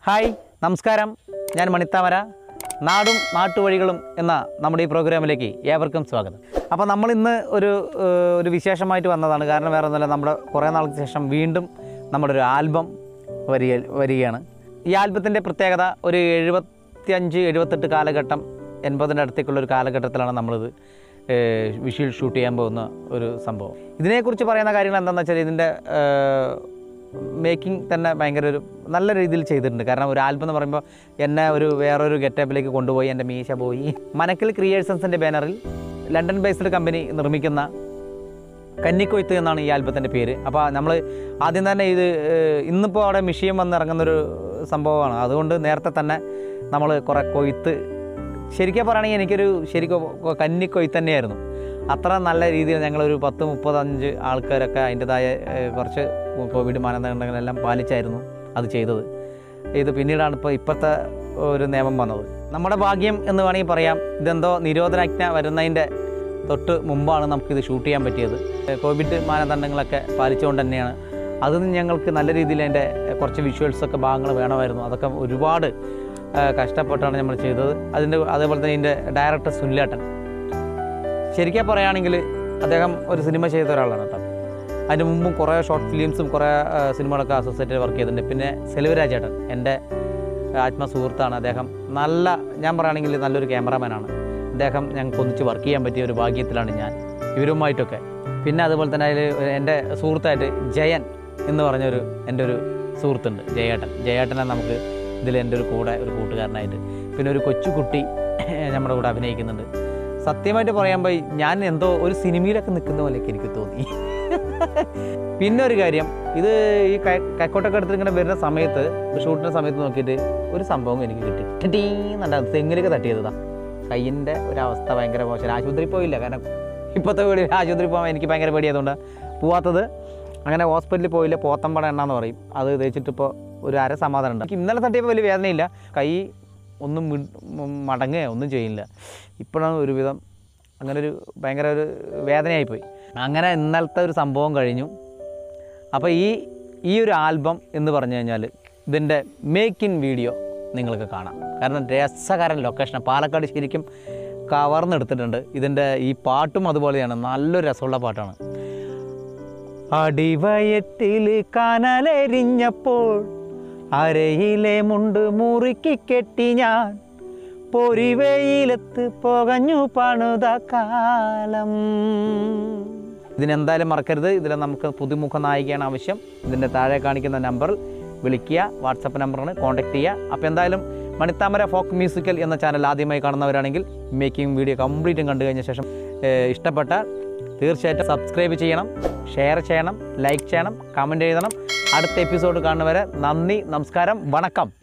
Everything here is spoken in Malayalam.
ഹായ് നമസ്കാരം ഞാൻ മണിത്താമര നാടും നാട്ടുവഴികളും എന്ന നമ്മുടെ ഈ പ്രോഗ്രാമിലേക്ക് ഏവർക്കും സ്വാഗതം അപ്പോൾ നമ്മൾ ഇന്ന് ഒരു ഏഹ്, ഒരു വിശേഷമായിട്ട് വന്നതാണ് കാരണം വേറെ ഒന്നുമില്ല നമ്മുടെ കുറേ നാൾക്ക് ശേഷം വീണ്ടും നമ്മുടെ ഒരു ആൽബം വരിക വരികയാണ് ഈ ആൽബത്തിൻ്റെ പ്രത്യേകത ഒരു എഴുപത്തിയഞ്ച് എഴുപത്തെട്ട് കാലഘട്ടം എൺപതിൻ്റെ അടുത്തേക്കുള്ള ഒരു കാലഘട്ടത്തിലാണ് നമ്മളിത് വിഷ്വൽ ഷൂട്ട് ചെയ്യാൻ പോകുന്ന ഒരു സംഭവം ഇതിനെക്കുറിച്ച് പറയുന്ന കാര്യങ്ങൾ എന്താണെന്ന് വെച്ചാൽ ഇതിൻ്റെ മേക്കിംഗ് തന്നെ ഭയങ്കര ഒരു നല്ല രീതിയിൽ ചെയ്തിട്ടുണ്ട് കാരണം ഒരു ആൽബം എന്ന് പറയുമ്പോൾ എന്നെ ഒരു വേറൊരു ഗെറ്റപ്പിലേക്ക് കൊണ്ടുപോയി എൻ്റെ മീശ പോയി മനക്കൽ ക്രിയേഷൻസിൻ്റെ ബാനറിൽ ലണ്ടൻ ബേസ്ഡ് കമ്പനി നിർമ്മിക്കുന്ന കന്നിക്കൊയ്ത്ത് എന്നാണ് ഈ ആൽബത്തിൻ്റെ പേര് അപ്പോൾ നമ്മൾ ആദ്യം തന്നെ ഇത് ഏഹ്, ഇന്നിപ്പോൾ അവിടെ മിഷീൻ വന്ന് ഇറങ്ങുന്നൊരു സംഭവമാണ് അതുകൊണ്ട് നേരത്തെ തന്നെ നമ്മൾ കുറേ കൊയ്ത്ത് ശരിക്കും പറയുകയാണെങ്കിൽ എനിക്കൊരു ശരിക്കും കന്നിക്കൊയ്ത്ത് തന്നെയായിരുന്നു അത്ര നല്ല രീതിയിൽ ഞങ്ങളൊരു പത്ത് മുപ്പത്തഞ്ച് ആൾക്കാരൊക്കെ അതിൻ്റെതായ ഏഹ്, കുറച്ച് കോവിഡ് മാനദണ്ഡങ്ങളെല്ലാം പാലിച്ചായിരുന്നു അത് ചെയ്തത് ഇത് പിന്നീടാണ് ഇപ്പോൾ ഇപ്പോഴത്തെ ഒരു നിയമം വന്നത് നമ്മുടെ ഭാഗ്യം എന്ന് വേണമെങ്കിൽ പറയാം ഇതെന്തോ നിരോധനാജ്ഞ വരുന്നതിൻ്റെ തൊട്ട് മുമ്പാണ് നമുക്കിത് ഷൂട്ട് ചെയ്യാൻ പറ്റിയത് ഏഹ് കോവിഡ് മാനദണ്ഡങ്ങളൊക്കെ പാലിച്ചുകൊണ്ട് തന്നെയാണ് അതിൽ നിന്ന് ഞങ്ങൾക്ക് നല്ല രീതിയിൽ അതിൻ്റെ കുറച്ച് വിഷ്വൽസൊക്കെ ഭാഗങ്ങൾ വേണമായിരുന്നു അതൊക്കെ ഒരുപാട് ഏഹ് കഷ്ടപ്പെട്ടാണ് നമ്മൾ ചെയ്തത് അതിൻ്റെ അതേപോലെ തന്നെ ഇതിൻ്റെ ഡയറക്ടർ സുനിലേട്ടൻ ശരിക്കും പറയുകയാണെങ്കിൽ അദ്ദേഹം ഒരു സിനിമ ചെയ്ത ഒരാളാണ് കേട്ടോ അതിന് മുമ്പും കുറേ ഷോർട്ട് ഫിലിംസും കുറേ ആ, സിനിമകളൊക്കെ അസോസിയേറ്റ് വർക്ക് ചെയ്തിട്ടുണ്ട് പിന്നെ സെൽവരാജേട്ടൻ എൻ്റെ ആത്മസുഹൃത്താണ് അദ്ദേഹം നല്ല ഞാൻ പറയുകയാണെങ്കിൽ നല്ലൊരു ക്യാമറാമാനാണ് അദ്ദേഹം ഞങ്ങൾക്ക് ഒന്നിച്ച് വർക്ക് ചെയ്യാൻ പറ്റിയ ഒരു ഭാഗ്യത്തിലാണ് ഞാൻ ഇവരുമായിട്ടൊക്കെ പിന്നെ അതുപോലെ തന്നെ അതിൽ എൻ്റെ സുഹൃത്തായിട്ട് ജയൻ എന്ന് പറഞ്ഞൊരു എൻ്റെ ഒരു സുഹൃത്തുണ്ട് ജയേട്ടൻ ജയേട്ടനെ നമുക്ക് ഇതിൽ എൻ്റെ ഒരു കൂടെ ഒരു കൂട്ടുകാരനായിട്ട് പിന്നെ ഒരു കൊച്ചുകുട്ടി നമ്മുടെ കൂടെ അഭിനയിക്കുന്നുണ്ട് സത്യമായിട്ട് പറയുമ്പോൾ ഞാൻ എന്തോ ഒരു സിനിമയിലൊക്കെ നിൽക്കുന്ന പോലെയൊക്കെ എനിക്ക് തോന്നി പിന്നെ ഒരു കാര്യം ഇത് ഈ ക- കൈക്കോട്ടൊക്കെ എടുത്തിട്ട് ഇങ്ങനെ വരുന്ന സമയത്ത് ഷൂട്ടിൻ്റെ സമയത്ത് നോക്കിയിട്ട് ഒരു സംഭവം എനിക്ക് കിട്ടി ടീന്നുണ്ട് തെങ്ങിലേക്ക് തട്ടിയതാ കയ്യിൻ്റെ ഒരവസ്ഥ ഭയങ്കര മോശം ആശുപത്രി പോയില്ല കാരണം ഇപ്പോഴത്തെ പേടി ആശുപത്രി പോകാൻ എനിക്ക് ഭയങ്കര പേടിയായതുകൊണ്ട് പോവാത്തത് അങ്ങനെ ഹോസ്പിറ്റലിൽ പോയില്ല പോത്തമ്പട എണ്ണ എന്ന് പറയും അത് തേച്ചിട്ടിപ്പോൾ ഒരു അര സമാധാനം ഉണ്ട് എനിക്ക് ഇന്നലെ തട്ടിയപ്പോൾ വലിയ വേദനയില്ല കൈ ഒന്നും വിട്- മടങ്ങുകയോ ഒന്നും ചെയ്യില്ല ഇപ്പോഴാണ് ഒരുവിധം അങ്ങനെ ഒരു ഭയങ്കര ഒരു വേദനയായിപ്പോയി അങ്ങനെ ഇന്നലത്തെ ഒരു സംഭവം കഴിഞ്ഞു അപ്പോൾ ഈ ഈ ഒരു ആൽബം എന്ന് പറഞ്ഞു കഴിഞ്ഞാൽ ഇതിൻ്റെ മേക്ക് ഇൻ വീഡിയോ നിങ്ങൾക്ക് കാണാം കാരണം രസകരൻ ലൊക്കേഷൻ പാലക്കാട് ശരിക്കും കവർന്നെടുത്തിട്ടുണ്ട് ഇതിൻ്റെ ഈ പാട്ടും അതുപോലെയാണ് നല്ലൊരു രസമുള്ള പാട്ടാണ് അടിവയറ്റിൽ കനലെരിഞ്ഞപ്പോൾ അരയിലെ മുണ്ട് മുറുക്കി കെട്ടി ഞാൻ പൊരിവെയിലത്ത് പുകഞ്ഞു പണിത കാലം ഇതിനെന്തായാലും മറക്കരുത് ഇതിൽ നമുക്ക് പുതുമുഖ നായികയാണ് ആവശ്യം ഇതിൻ്റെ താഴെ കാണിക്കുന്ന നമ്പറിൽ വിളിക്കുക വാട്സപ്പ് നമ്പറാണ് കോൺടാക്ട് ചെയ്യുക അപ്പോൾ എന്തായാലും മണിത്താമര ഫോക്ക് മ്യൂസിക്കൽ എന്ന ചാനൽ ആദ്യമായി കാണുന്നവരാണെങ്കിൽ മേക്കിംഗ് വീഡിയോ കംപ്ലീറ്റും കണ്ടു കഴിഞ്ഞ ശേഷം ഏഹ്, ഇഷ്ടപ്പെട്ടാൽ തീർച്ചയായിട്ടും സബ്സ്ക്രൈബ് ചെയ്യണം ഷെയർ ചെയ്യണം ലൈക്ക് ചെയ്യണം കമൻറ്റ് എഴുതണം അടുത്ത എപ്പിസോഡ് കാണുന്നവരെ നന്ദി നമസ്കാരം വണക്കം